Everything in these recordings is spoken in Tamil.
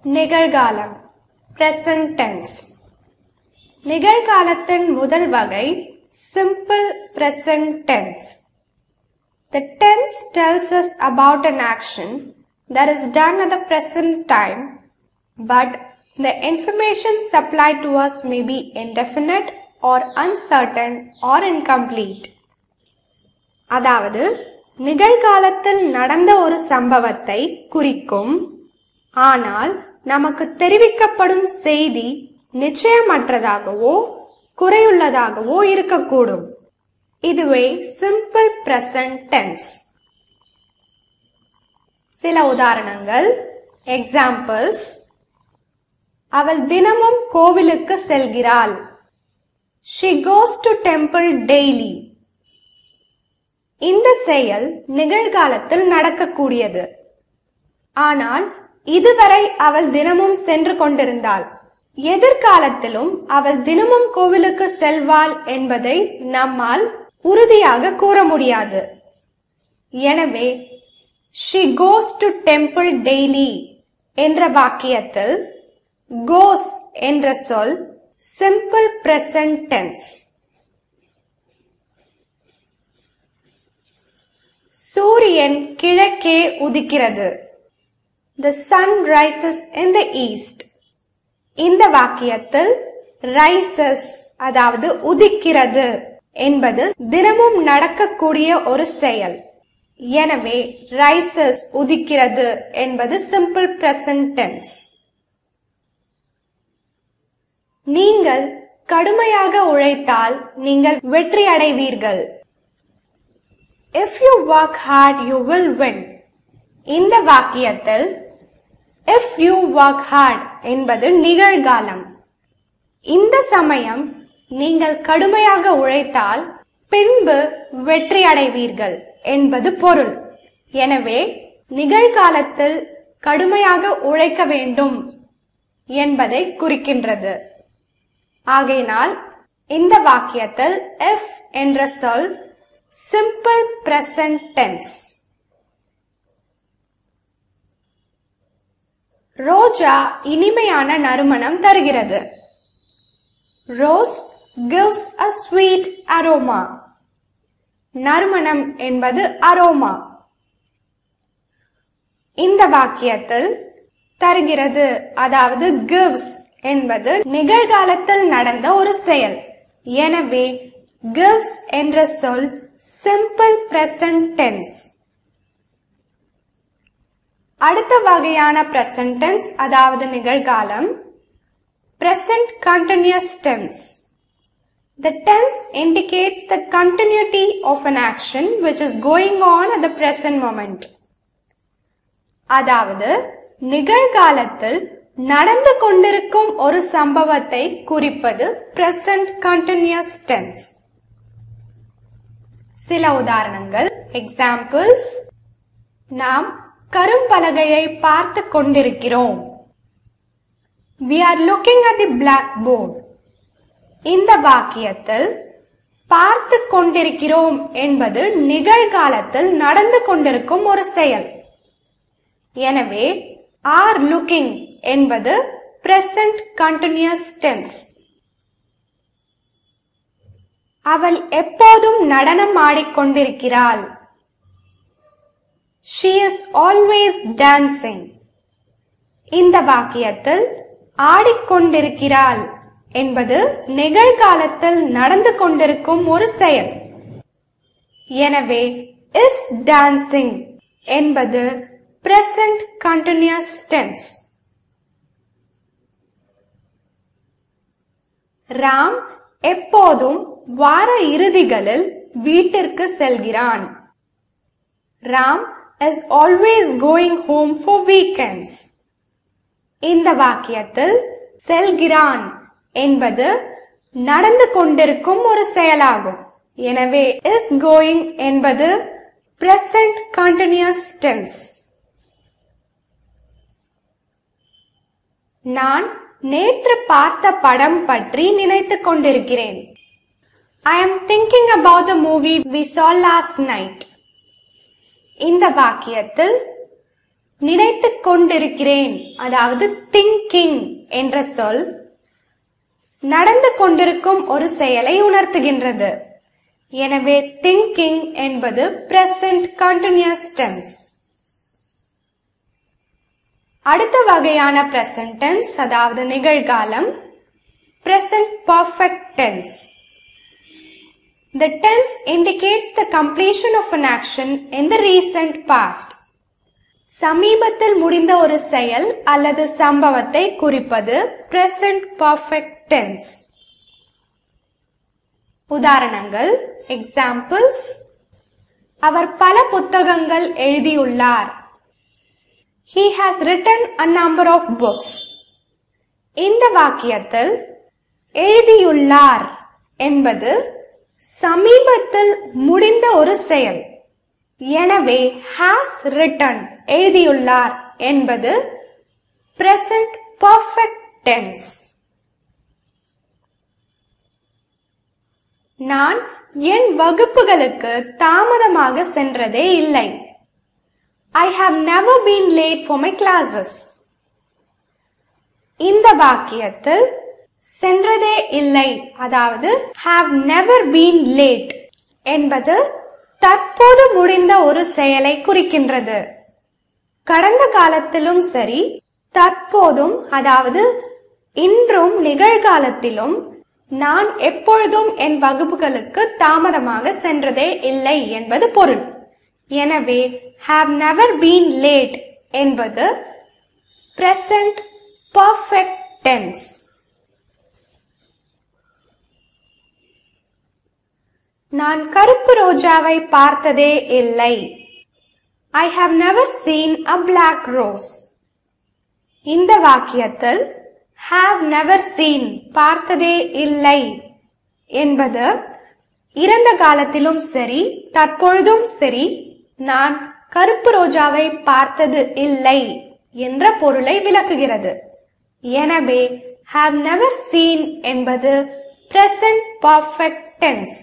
நிகழ்காலம் present tense நிகழ்காலத்தின் முதல் வகை simple present tense the tense tells us about an action that is done at the present time but the information supplied to us may be indefinite or uncertain or incomplete அதாவது நிகழ்காலத்தில் நடந்த ஒரு சம்பவத்தை குறிக்கும் ஆனால் நமக்கு தெரிவிக்கப்படும் செய்தி நிச்சயமற்றதாகவோ குறையுள்ளதாகவோ இருக்கக்கூடும் இதுவே சிம்பிள் பிரசன்ட் டென்ஸ் சில உதாரணங்கள் எக்ஸாம்பிள்ஸ் அவள் தினமும் கோவிலுக்கு செல்கிறாள் she goes to temple daily இந்த செயல் நிகழ்காலத்தில் நடக்கக்கூடியது ஆனால் இதுவரை அவள் தினமும் சென்று கொண்டிருந்தாள் எதிர்காலத்திலும் அவள் தினமும் கோவிலுக்கு செல்வாள் என்பதை நம்மால் உறுதியாக கூற முடியாது எனவே she goes to temple daily என்ற வாக்கியத்தில் கோஸ் என்ற சொல் சிம்பிள் பிரசன்ட் டென்ஸ் சூரியன் கிழக்கே உதிக்கிறது The sun rises in the east. இந்த வாக்கியத்தில் rises அதாவது உதிக்கிறது என்பது தினமும் நடக்கக்கூடிய ஒரு செயல் எனவே rises உதிக்கிறது என்பது சிம்பிள் present tense நீங்கள் கடுமையாக உழைத்தால் நீங்கள் வெற்றி அடைவீர்கள் If you work hard, you will win. இந்த வாக்கியத்தில் if you work hard என்பது நிகழ்காலம் இந்த சமயம் நீங்கள் கடுமையாக உழைத்தால் பின்பு வெற்றி அடைவீர்கள் என்பது பொருள் எனவே நிகழ்காலத்தில் கடுமையாக உழைக்க வேண்டும் என்பதை குறிக்கின்றது ஆகையினால் இந்த வாக்கியத்தில் if என்ற சொல் சிம்பிள் பிரசன்ட் டென்ஸ் ரோஜா இனிமையான நறுமணம் தருகிறது rose gives a sweet aroma நறுமணம் என்பது அரோமா இந்த வாக்கியத்தில் தருகிறது அதாவது gives என்பது நிகழ்காலத்தில் நடந்த ஒரு செயல் எனவே gives என்ற சொல் சிம்பிள் பிரசன்ட் டென்ஸ் அடுத்த வகையான present tense அதாவது நிகழ்காலம் present continuous tense the tense indicates the continuity of an action which is going on at the present moment அதாவது நிகழ்காலத்தில் நடந்து கொண்டிருக்கும் ஒரு சம்பவத்தை குறிப்பது present continuous tense சில உதாரணங்கள் எக்ஸாம்பிள்ஸ் நாம் கரும்பலகையை பார்த்து கொண்டிருக்கிறோம் we are looking at the blackboard இந்த வாக்கியத்தில் பார்த்து கொண்டிருக்கிறோம் என்பது நிகழ்காலத்தில் நடந்து கொண்டிருக்கும் ஒரு செயல் எனவே are looking என்பது present continuous tense அவள் எப்போதும் நடனம் ஆடிக்கொண்டிருக்கிறாள் she is always dancing இந்த வாக்கியத்தில் ஆடிக்கொண்டிருக்கிறாள் என்பது நிகழ்காலத்தில் நடந்து கொண்டிருக்கும் ஒரு செயல் எனவே is dancing என்பது present continuous tense ராம் எப்போதும் வார இறுதிகளில் வீட்டிற்கு செல்கிறான் Ram is always going home for weekends. இந்த வாக்கியத்தில் செல்கிறான் என்பது நடந்து கொண்டிருக்கும் ஒரு செயலாகும் எனவே is going என்பது present continuous tense நான் நேற்று பார்த்த படம் பற்றி நினைத்துக் கொண்டிருக்கிறேன் I am thinking about the movie we saw last night. இந்த வாக்கியத்தில் நினைத்துக் கொண்டிருக்கிறேன் அதாவது திங்கிங் என்ற சொல் நடந்து கொண்டிருக்கும் ஒரு செயலை உணர்த்துகின்றது எனவே திங்கிங் என்பது பிரசன்ட் கண்டினியூஸ் டென்ஸ் அடுத்த வகையான பிரசன்ட் டென்ஸ் அதாவது நிகழ்காலம் present perfect tense. The tense indicates the completion of an action in the recent past. சமீபத்தில் முடிந்த ஒரு செயல் அல்லது சம்பவத்தை குறிப்பது present perfect tense. உதாரணங்கள் எக்ஸாம்பிள்ஸ் அவர் பல புத்தகங்கள் எழுதியுள்ளார் He has written a number of books. இந்த வாக்கியத்தில் எழுதியுள்ளார் என்பது சமீபத்தில் முடிந்த ஒரு செயல் எனவே has written எழுதியுள்ளார் என்பது present perfect tense நான் என் வகுப்புகளுக்கு தாமதமாக சென்றதே இல்லை I have never been late for my classes. இந்த வாக்கியத்தில் சென்றதே இல்லை அதாவது have never been late என்பது தற்போது முடிந்த ஒரு செயலை குறிக்கின்றது கடந்த காலத்திலும் சரி தற்போதும் அதாவது இன்றும் நிகழ்காலத்திலும் நான் எப்பொழுதும் என் வகுப்புகளுக்கு தாமதமாக சென்றதே இல்லை என்பது பொருள் எனவே have never been late என்பது present perfect tense நான் கருப்பு ரோஜாவை பார்த்ததே இல்லை I have never seen a black rose இந்த வாக்கியத்தில் ஹாவ் நெவர் சீன் பார்த்ததே இல்லை என்பது இறந்த காலத்திலும் சரி தற்பொழுதும் சரி நான் கருப்பு ரோஜாவை பார்த்தது இல்லை என்ற பொருளை விளக்குகிறது எனவே have never seen என்பது present perfect tense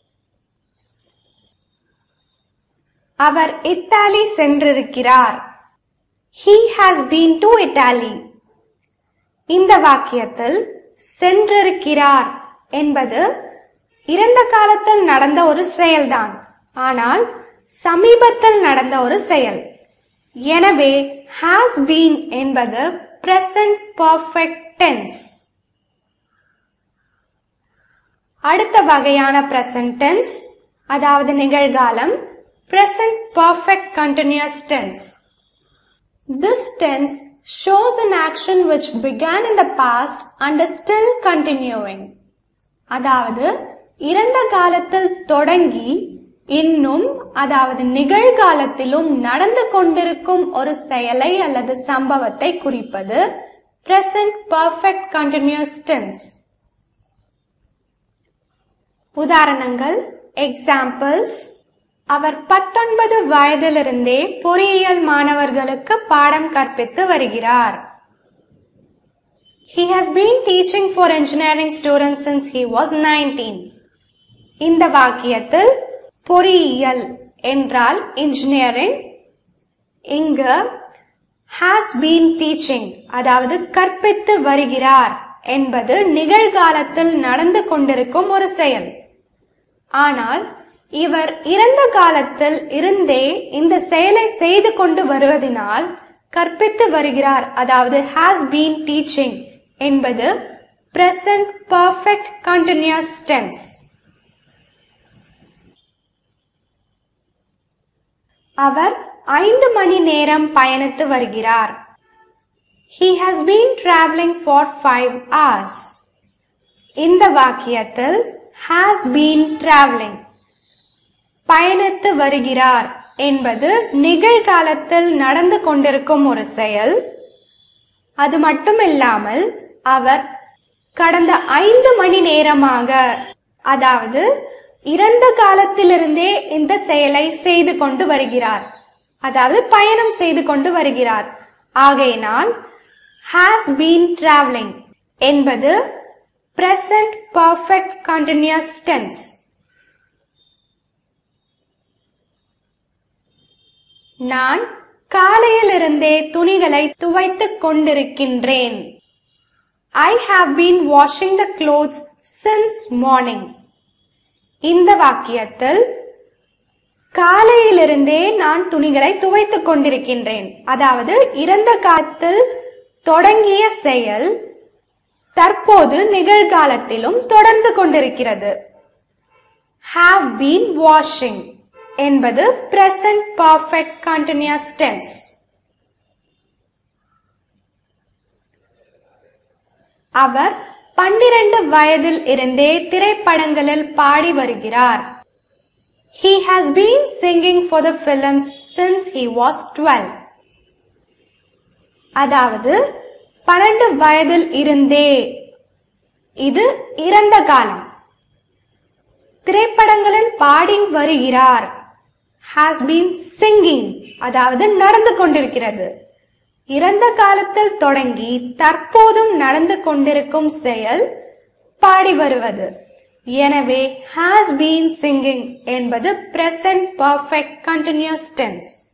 அவர் இத்தாலி சென்றிருக்கிறார் he has been to Italy இந்த வாக்கியத்தில் சென்றிருக்கிறார் என்பது இறந்த காலத்தில் நடந்த ஒரு செயல்தான் ஆனால் சமீபத்தில் நடந்த ஒரு செயல் எனவே has been என்பது present perfect tense அடுத்த வகையான present tense அதாவது நிகழ்காலம் present perfect continuous tense this tense shows an action which began in the past and is still continuing அதாவது இறந்த காலத்தில் தொடங்கி இன்னும் அதாவது நிகழ்காலத்திலும் நடந்து கொண்டிருக்கும் ஒரு செயலை அல்லது சம்பவத்தை குறிப்பது present perfect continuous tense உதாரணங்கள் எக்ஸாம்பிள்ஸ் அவர் பத்தொன்பது வயதிலிருந்தே பொறியியல் மாணவர்களுக்கு பாடம் கற்பித்து வருகிறார் He has been teaching for engineering students since he was 19. இந்த வாக்கியத்தில் பொறியியல் என்றால் இன்ஜினியரிங் இங்கு has been teaching அதாவது கற்பித்து வருகிறார் என்பது நிகழ்காலத்தில் நடந்து கொண்டிருக்கும் ஒரு செயல் ஆனால் இவர் இறந்த காலத்தில் இருந்தே இந்த செயலை செய்து கொண்டு வருவதினால் கற்பித்து வருகிறார் அதாவது has been teaching என்பது present perfect continuous tense அவர் ஐந்து மணி நேரம் பயணித்து வருகிறார் He has been traveling for five hours. இந்த வாக்கியத்தில் has been traveling பயணித்து வருகிறார் என்பது நிகழ்காலத்தில் நடந்து கொண்டிருக்கும் ஒரு செயல் அது மட்டுமில்லாமல் அவர் கடந்த ஐந்து மணி நேரமாக அதாவது இறந்த காலத்திலிருந்தே இந்த செயலை செய்து கொண்டு வருகிறார் அதாவது பயணம் செய்து கொண்டு வருகிறார் ஆகையினால் has been traveling என்பது present perfect continuous tense நான் காலையிலிருந்தே துணிகளை துவைத்துக் கொண்டிருக்கின்றேன் I have been washing the clothes since morning இந்த வாக்கியத்தில் காலையிலிருந்தே நான் துணிகளை துவைத்துக் கொண்டிருக்கின்றேன் அதாவது இறந்த காலத்தில் தொடங்கிய செயல் தற்போது நிகழ்காலத்திலும் தொடர்ந்து கொண்டிருக்கிறது have been washing என்பது present perfect continuous tense அவர் பன்னிரண்டு வயதில் இருந்தே திரைப்படங்களில் பாடி வருகிறார் He has been singing for the films since he was 12. அதாவது பன்னெண்டு வயதில் இருந்தே இது இறந்த காலம் திரைப்படங்களில் பாடி வருகிறார் has been singing அதாவது நடந்து கொண்டிருக்கிறது இறந்த காலத்தில் தொடங்கி தற்போதும் நடந்து கொண்டிருக்கும் செயல் பாடி வருவது எனவே has been singing என்பது present perfect continuous tense